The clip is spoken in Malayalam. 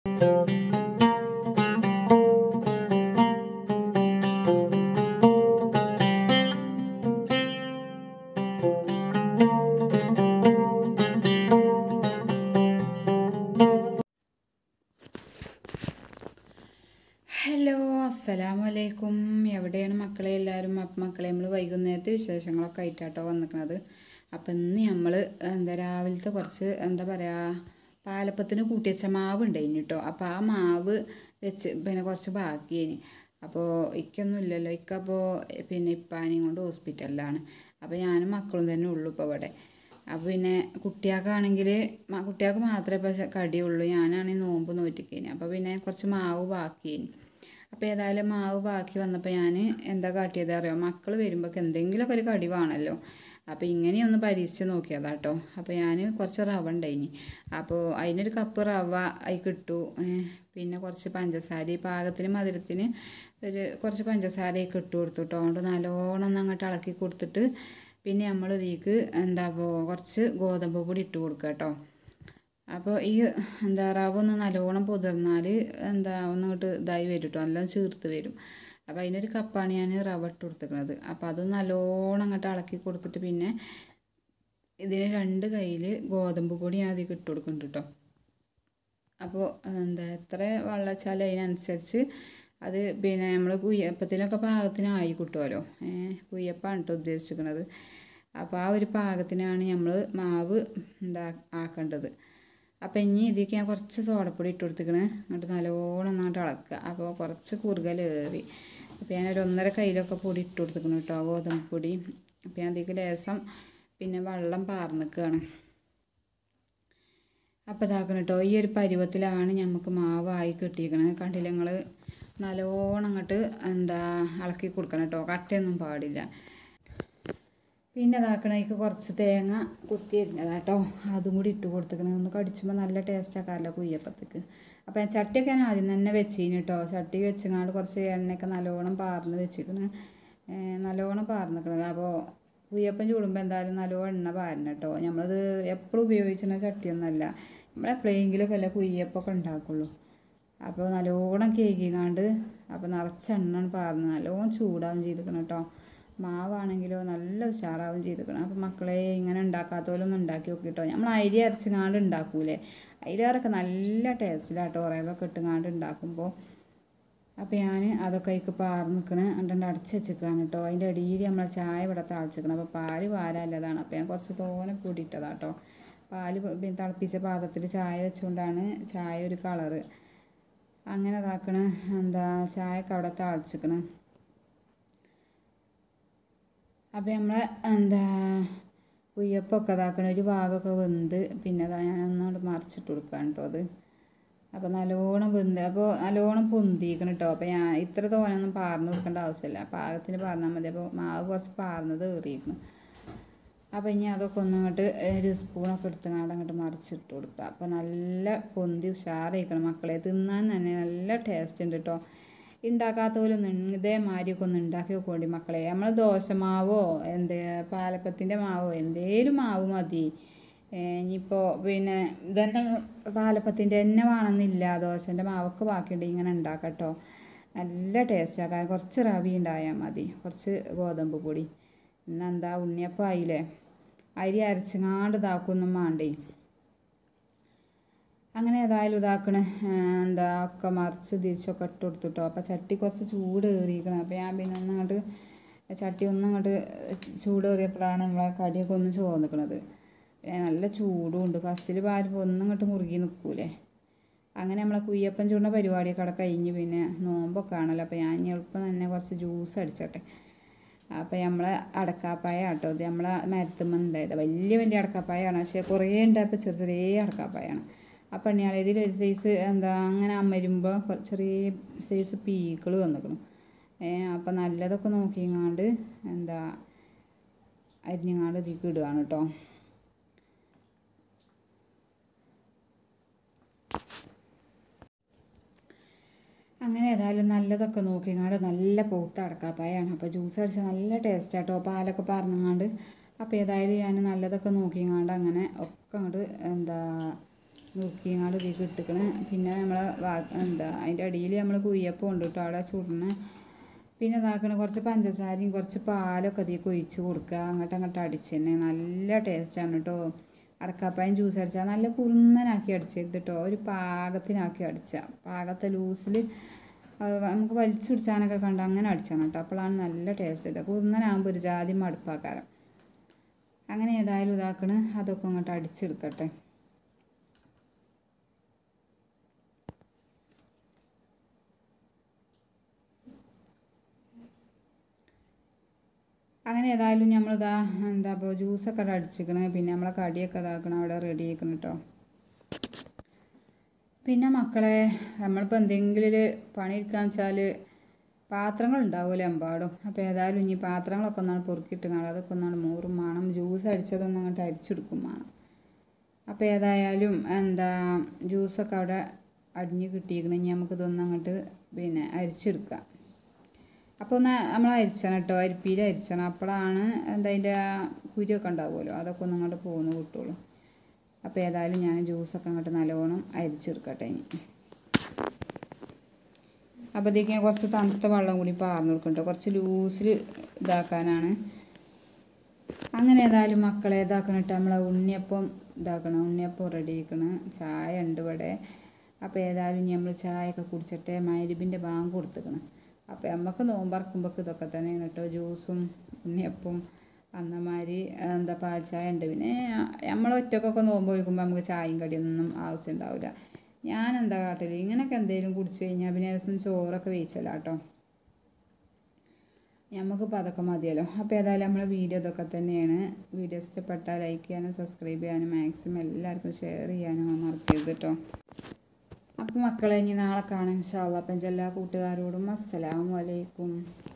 ഹലോ അസ്സലാമലൈക്കും എവിടെയാണ് മക്കളെ എല്ലാവരും അപ്പം മക്കളെ നമ്മൾ വൈകുന്നേരത്തെ വിശേഷങ്ങളൊക്കെ ആയിട്ടാട്ടോ വന്നിരിക്കുന്നത് അപ്പം ഇന്ന് നമ്മൾ എന്താ രാവിലത്തെ കുറച്ച് എന്താ പറയുക പാലപ്പത്തിന് കൂട്ടിവെച്ച മാവ് ഉണ്ടായിന് കേട്ടോ അപ്പോൾ ആ മാവ് വെച്ച് പിന്നെ കുറച്ച് ബാക്കിയേന് അപ്പോൾ ഇക്കൊന്നും ഇല്ലല്ലോ ഇക്കപ്പോൾ പിന്നെ ഇപ്പാനെയും കൊണ്ട് ഹോസ്പിറ്റലിലാണ് അപ്പോൾ ഞാനും മക്കളും തന്നെ ഉള്ളൂ ഇപ്പോൾ ഇവിടെ അപ്പോൾ പിന്നെ കുട്ടികൾക്കാണെങ്കിൽ കുട്ടികൾക്ക് മാത്രമേ ഇപ്പോൾ കടിയുള്ളൂ ഞാനാണെങ്കിൽ നോമ്പ് നോറ്റിക്കേന് അപ്പോൾ പിന്നെ കുറച്ച് മാവ് ബാക്കിയേന് അപ്പോൾ ഏതായാലും മാവ് ബാക്കി വന്നപ്പോൾ ഞാൻ എന്താ കാട്ടിയത് അറിയാം മക്കൾ വരുമ്പോൾ എന്തെങ്കിലുമൊക്കെ ഒരു കടി വേണമല്ലോ അപ്പോൾ ഇങ്ങനെയൊന്ന് പരീക്ഷിച്ച് നോക്കിയതാ കേട്ടോ അപ്പോൾ ഞാൻ കുറച്ച് റവ ഉണ്ടായിനി അപ്പോൾ അതിനൊരു കപ്പ് റവ അതിൽ കിട്ടു പിന്നെ കുറച്ച് പഞ്ചസാര ഈ പാകത്തിന് മധുരത്തിന് ഒരു കുറച്ച് പഞ്ചസാരയൊക്കെ ഇട്ട് കൊടുത്തു കേട്ടോ അതുകൊണ്ട് നല്ലോണം ഒന്ന് അങ്ങോട്ട് ഇളക്കി കൊടുത്തിട്ട് പിന്നെ നമ്മൾ ഇതിലേക്ക് എന്താ ഇപ്പോൾ കുറച്ച് ഗോതമ്പ് പൊടി ഇട്ട് കൊടുക്കുക കേട്ടോ അപ്പോൾ ഈ എന്താ റവ ഒന്ന് നല്ലോണം പൊതിർന്നാൽ എന്താ ഒന്നിങ്ങോട്ട് ഇതായി വരും കേട്ടോ നല്ലോണം ചീർത്ത് വരും അപ്പോൾ അതിനൊരു കപ്പാണ് ഞാൻ റവ ഇട്ട് കൊടുത്തിരിക്കുന്നത് അപ്പോൾ അത് നല്ലോണം അങ്ങോട്ട് ഇളക്കി കൊടുത്തിട്ട് പിന്നെ ഇതിന് രണ്ട് കയ്യിൽ ഗോതമ്പ് പൊടി ഞാൻ അതിൽ ഇട്ട് കൊടുക്കുന്നുണ്ട് കേട്ടോ അപ്പോൾ എന്താ എത്ര വെള്ളം വെച്ചാൽ അതിനനുസരിച്ച് അത് പിന്നെ നമ്മൾ കുയ്യപ്പത്തിനൊക്കെ പാകത്തിനായി കിട്ടുമല്ലോ കുയ്യപ്പാണ് കേട്ടോ ഉദ്ദേശിക്കുന്നത് അപ്പോൾ ആ ഒരു പാകത്തിനാണ് നമ്മൾ മാവ് എന്താ ആക്കേണ്ടത് അപ്പോൾ ഇനി ഇതിലേക്ക് ഞാൻ കുറച്ച് സോഡപ്പൊടി ഇട്ട് കൊടുത്തിക്കണ് എന്നിട്ട് നല്ലോണം അങ്ങോട്ട് ഇളക്കുക അപ്പോൾ കുറച്ച് കുറുകലേറി അപ്പോൾ ഞാൻ ഒരു ഒന്നര കയ്യിലൊക്കെ പൊടി ഇട്ട് കൊടുത്തിക്കണം കേട്ടോ ഗോതമ്പ് പൊടി അപ്പോൾ ഞാൻ അതിലേക്ക് ലേസം പിന്നെ വെള്ളം പാർന്നിക്കുകയാണ് അപ്പോൾ ഇതാക്കണം കേട്ടോ ഈ ഒരു പരുവത്തിലാണ് നമുക്ക് മാവായി കിട്ടിയിരിക്കണത് കണ്ടില്ല നിങ്ങൾ നല്ലോണം അങ്ങോട്ട് എന്താ ഇളക്കി കൊടുക്കണം കേട്ടോ കട്ടയൊന്നും പാടില്ല പിന്നെ ഇതാക്കണേക്ക് കുറച്ച് തേങ്ങ കുത്തി അരിഞ്ഞതാട്ടോ അതും കൂടി ഇട്ട് കൊടുത്തിക്കണേ ഒന്ന് കടിച്ചുമ്പോൾ നല്ല ടേസ്റ്റ് ആക്കാമല്ലോ കുയ്യപ്പത്തേക്ക് അപ്പോൾ ഞാൻ ചട്ടിയൊക്കെ ഞാൻ ആദ്യം തന്നെ വെച്ചിന് കേട്ടോ ചട്ടി വെച്ചങ്ങാണ്ട് കുറച്ച് എണ്ണയൊക്കെ നല്ലോണം പാർന്ന് വെച്ചിക്കണ് നല്ലോണം പാർന്നിക്കണത് അപ്പോൾ കുയ്യപ്പം ചൂടുമ്പോൾ എന്തായാലും നല്ലോണം എണ്ണ പാരണം കേട്ടോ നമ്മളത് എപ്പോഴും ഉപയോഗിച്ചിരുന്ന ചട്ടിയൊന്നുമല്ല നമ്മളെപ്പോഴെങ്കിലുമൊക്കെ അല്ല കുയ്യപ്പൊക്കെ ഉണ്ടാക്കുള്ളൂ അപ്പോൾ നല്ലോണം കേക്കിങ്ങാണ്ട് അപ്പോൾ നിറച്ച് എണ്ണ പാർന്ന് നല്ലോണം ചൂടാവും ചെയ്തിക്കണം കേട്ടോ മാവാണെങ്കിലോ നല്ല ഉഷാറാവും ചെയ്തിക്കണം അപ്പോൾ മക്കളെ ഇങ്ങനെ ഉണ്ടാക്കാത്തപോലൊന്നും ഉണ്ടാക്കി നോക്കിട്ടോ നമ്മൾ അരി അരച്ചുങ്ങാണ്ട് ഉണ്ടാക്കൂലേ അരിയാറൊക്കെ നല്ല ടേസ്റ്റിലാട്ടോ ഉറവൊക്കെ ഇട്ടുങ്ങാണ്ട് ഉണ്ടാക്കുമ്പോൾ അപ്പോൾ ഞാൻ അതൊക്കെ അതിക്ക് പാർന്ന് നിൽക്കണ് എന്നിട്ട് അടച്ച് വെച്ചിരിക്കുകയാണ് കേട്ടോ അതിൻ്റെ അടിയിൽ നമ്മൾ ചായ ഇവിടെ തളിച്ചിക്കണം അപ്പോൾ പാല് പാലല്ലതാണ് അപ്പോൾ ഞാൻ കുറച്ച് തോനെ കൂടിയിട്ടതാട്ടോ പാല് പിന്നെ തിളപ്പിച്ച പാത്രത്തിൽ ചായ വെച്ചുകൊണ്ടാണ് ചായ ഒരു കളറ് അങ്ങനെ ഇതാക്കണ എന്താ ചായയൊക്കെ അവിടെ തളിച്ചിക്കണ് അപ്പോൾ നമ്മൾ എന്താ കുയ്യപ്പൊക്കെ ഇതാക്കണ ഒരു ഭാഗമൊക്കെ വെന്ത് പിന്നെ അതാ ഞാൻ ഒന്നുകൊണ്ട് മറിച്ചിട്ട് കൊടുക്കുകയാണ് കേട്ടോ അത് അപ്പോൾ നല്ലോണം വെന്ത് അപ്പോൾ നല്ലോണം പൊന്തിക്കണം കേട്ടോ അപ്പോൾ ഞാൻ ഇത്ര തോനൊന്നും പാർന്ന് കൊടുക്കേണ്ട ആവശ്യമില്ല പാകത്തിന് പാർന്നാൽ മതി അപ്പോൾ മാവ് കുറച്ച് പാർന്നത് ഏറിയിരിക്കണം അപ്പോൾ ഇനി അതൊക്കെ ഒന്ന് അങ്ങോട്ട് ഒരു സ്പൂണൊക്കെ എടുത്തുകൊണ്ട് അങ്ങോട്ട് മറിച്ചിട്ട് കൊടുക്കുക അപ്പോൾ നല്ല പൊന്തി ഉഷാറായിക്കണം മക്കളെ തിന്നാൻ തന്നെ നല്ല ടേസ്റ്റ് ഉണ്ട് കേട്ടോ ഉണ്ടാക്കാത്തപോലൊന്നും ഇതേമാതിരിയൊക്കെ ഒന്ന് ഉണ്ടാക്കി നോക്കോണ്ടി മക്കളെ നമ്മൾ ദോശമാവോ എന്ത് പാലപ്പത്തിൻ്റെ മാവോ എന്തേലും മാവ് മതി ഇനിയിപ്പോൾ പിന്നെ ഇതന്നെ പാലപ്പത്തിൻ്റെ തന്നെ വേണമെന്നില്ല ദോശൻ്റെ മാവൊക്കെ ബാക്കിയുണ്ട് ഇങ്ങനെ ഉണ്ടാക്കട്ടോ നല്ല ടേസ്റ്റാണ് കാരണം കുറച്ച് റവി ഉണ്ടായാൽ മതി കുറച്ച് ഗോതമ്പ് പൊടി ഇന്നെന്താ ഉണ്ണിയപ്പം ആയില്ലേ അരി അരച്ചങ്ങാണ്ട് ഇതാക്കൊന്നും വേണ്ടേ അങ്ങനെ ഏതായാലും ഇതാക്കണ എന്താ ഒക്കെ മറിച്ച് തിരിച്ചൊക്കെ ഇട്ട് കൊടുത്തിട്ടോ അപ്പോൾ ചട്ടി കുറച്ച് ചൂട് കയറിയിരിക്കണം അപ്പോൾ ഞാൻ പിന്നെ ഒന്ന് അങ്ങോട്ട് ചട്ടി ഒന്ന് അങ്ങോട്ട് ചൂട് കയറിയപ്പോഴാണ് നമ്മളെ കടിയൊക്കെ ഒന്ന് ചോന്നിക്കണത് പിന്നെ നല്ല ചൂടും ഉണ്ട് ഫസ്റ്റിൽ പാരുമ്പോൾ ഒന്നും ഇങ്ങോട്ട് മുറുകി നിൽക്കൂലേ അങ്ങനെ നമ്മളെ കുയ്യപ്പൻ ചൂടുന്ന പരിപാടിയൊക്കെ അവിടെ കഴിഞ്ഞ് പിന്നെ നോമ്പൊക്കെ ആണല്ലോ അപ്പോൾ ഞാൻ എളുപ്പം തന്നെ കുറച്ച് ജ്യൂസ് അടിച്ചട്ടെ അപ്പോൾ നമ്മളെ അടക്കാപ്പായ കേട്ടോ ഇത് നമ്മളെ മരത്തുമ്മ ഉണ്ടായത് വലിയ വലിയ അടക്കാപ്പായാണ് പക്ഷേ കുറേ ഉണ്ടായപ്പോൾ ചെറിയ ചെറിയ അടക്കാപ്പായാണ് അപ്പം ഞാൻ ഇതിൽ ഒരു സൈസ് എന്താ അങ്ങനെ അമരുമ്പോൾ ചെറിയ സൈസ് പീക്കൾ വന്നിക്കണം ഏ അപ്പം നല്ലതൊക്കെ നോക്കിങ്ങാണ്ട് എന്താ അരിഞ്ഞങ്ങാണ്ട് ഇതിലേക്ക് ഇടുകയാണ് കേട്ടോ അങ്ങനെ ഏതായാലും നല്ലതൊക്കെ നോക്കിങ്ങാണ്ട് നല്ല പൂത്ത അടക്കാപ്പായാണ് അപ്പോൾ ജ്യൂസ് അടിച്ചാൽ നല്ല ടേസ്റ്റ് ആട്ടോ പാലൊക്കെ പറഞ്ഞങ്ങാണ്ട് അപ്പോൾ ഏതായാലും ഞാൻ നല്ലതൊക്കെ നോക്കിങ്ങാണ്ട് അങ്ങനെ ഒക്കെ അങ്ങോട്ട് എന്താ നുറുക്കിങ്ങാണ്ട് ഇതിലേക്ക് ഇട്ടിക്കണ് പിന്നെ നമ്മൾ എന്താ അതിൻ്റെ അടിയിൽ നമ്മൾ കുയ്യപ്പം ഉണ്ട് കേട്ടോ അവിടെ ചുടണ് പിന്നെ ഇതാക്കണ കുറച്ച് പഞ്ചസാരയും കുറച്ച് പാലൊക്കെ ഇതിലേക്ക് ഒഴിച്ച് കൊടുക്കുക അങ്ങോട്ട് അങ്ങോട്ട് അടിച്ച് തന്നെ നല്ല ടേസ്റ്റാണ് കേട്ടോ അടക്കാപ്പായം ജ്യൂസ് അടിച്ചാൽ നല്ല കുറുന്നനാക്കി അടിച്ചെടുത്ത് കേട്ടോ ഒരു പാകത്തിനാക്കി അടിച്ചാൽ പാകത്തെ ലൂസിൽ നമുക്ക് വലിച്ചു പിടിച്ചാനൊക്കെ കണ്ട് അങ്ങനെ അടിച്ചാണ് കേട്ടോ അപ്പോഴാണ് നല്ല ടേസ്റ്റ് കിട്ടുക കുറുന്നനാകുമ്പോൾ ഒരു ജാതി മടുപ്പാക്കാരം അങ്ങനെ ഏതായാലും ഇതാക്കണ് അതൊക്കെ അങ്ങോട്ട് അടിച്ചെടുക്കട്ടെ അങ്ങനെ ഏതായാലും നമ്മളിതാ എന്താ ഇപ്പോൾ ജ്യൂസൊക്കെ അവിടെ അടിച്ചിക്കണ് പിന്നെ നമ്മളെ കടിയൊക്കെ ഇതാക്കണം അവിടെ റെഡി ആക്കണം കേട്ടോ പിന്നെ മക്കളെ നമ്മളിപ്പോൾ എന്തെങ്കിലും ഒരു പണി എടുക്കാന്ന് വെച്ചാൽ പാത്രങ്ങൾ ഉണ്ടാവുമല്ലോ എമ്പാടും അപ്പോൾ ഏതായാലും ഇനി പാത്രങ്ങളൊക്കെ ഒന്നാണ് പൊറുക്കിയിട്ട് കാണാം അതൊക്കെ ഒന്നാണ് മൂറും വേണം ജ്യൂസ് അടിച്ചതൊന്നും അങ്ങോട്ട് അരിച്ചെടുക്കും വേണം അപ്പോൾ ഏതായാലും എന്താ ജ്യൂസൊക്കെ അവിടെ അടിഞ്ഞ് കിട്ടിയിരിക്കണമെങ്കിൽ നമുക്കിതൊന്നും അങ്ങോട്ട് പിന്നെ അരിച്ചെടുക്കാം അപ്പോൾ ഒന്ന് നമ്മൾ അരിച്ചണം കേട്ടോ അരിപ്പിയിൽ അരിച്ചണം അപ്പോഴാണ് എന്താ അതിൻ്റെ ആ കുരുവൊക്കെ ഉണ്ടാവുമല്ലോ അതൊക്കെ ഒന്ന് അങ്ങോട്ട് പോകുന്നു കിട്ടുള്ളൂ അപ്പോൾ ഏതായാലും ഞാൻ ജ്യൂസൊക്കെ അങ്ങോട്ട് നല്ലോണം അരിച്ചെടുക്കട്ടെ ഇനി അപ്പോഴത്തേക്ക് ഞാൻ കുറച്ച് തണുത്ത വെള്ളം കൂടി പാർന്നു കൊടുക്കട്ടോ കുറച്ച് ലൂസിൽ ഇതാക്കാനാണ് അങ്ങനെ ഏതായാലും മക്കളെ ഇതാക്കണം കേട്ടോ നമ്മളെ ഉണ്ണിയപ്പം ഇതാക്കണം ഉണ്ണിയപ്പം റെഡി ആക്കണം ചായ ഉണ്ട് ഇവിടെ അപ്പോൾ ഏതായാലും ഇനി നമ്മൾ ചായയൊക്കെ കുടിച്ചിട്ട് മരുവിൻ്റെ ബാങ്ക് കൊടുത്തേക്കണം അപ്പോൾ നമുക്ക് നോമ്പറക്കുമ്പോൾ ഇതൊക്കെ തന്നെയാണ് കേട്ടോ ജ്യൂസും ഉണ്ണിയപ്പം അന്നമാതിരി എന്താ പാൽ ചായ ഉണ്ട് പിന്നെ നമ്മൾ ഒറ്റക്കൊക്കെ നോമ്പ് ഒഴിക്കുമ്പോൾ നമുക്ക് ചായയും കടിയൊന്നും ആവശ്യം ഉണ്ടാവില്ല ഞാൻ എന്താ കാട്ടല് ഇങ്ങനെയൊക്കെ എന്തെങ്കിലും കുടിച്ച് കഴിഞ്ഞാൽ പിന്നെ ദിവസം ചോറൊക്കെ വേവിച്ചല്ല കേട്ടോ നമുക്കിപ്പോൾ അതൊക്കെ മതിയല്ലോ അപ്പോൾ ഏതായാലും നമ്മളെ വീഡിയോ ഇതൊക്കെ തന്നെയാണ് വീഡിയോ ഇഷ്ടപ്പെട്ടാൽ ലൈക്ക് ചെയ്യാനും സബ്സ്ക്രൈബ് ചെയ്യാനും മാക്സിമം എല്ലാവർക്കും ഷെയർ ചെയ്യാനും മറക്കരുത് കേട്ടോ അപ്പോൾ മക്കളെ ഇനി നാളെ കാണാൻ ഇൻഷാല്ല അപ്പം എല്ലാ കൂട്ടുകാരോടും അസ്സലാമു അലൈക്കും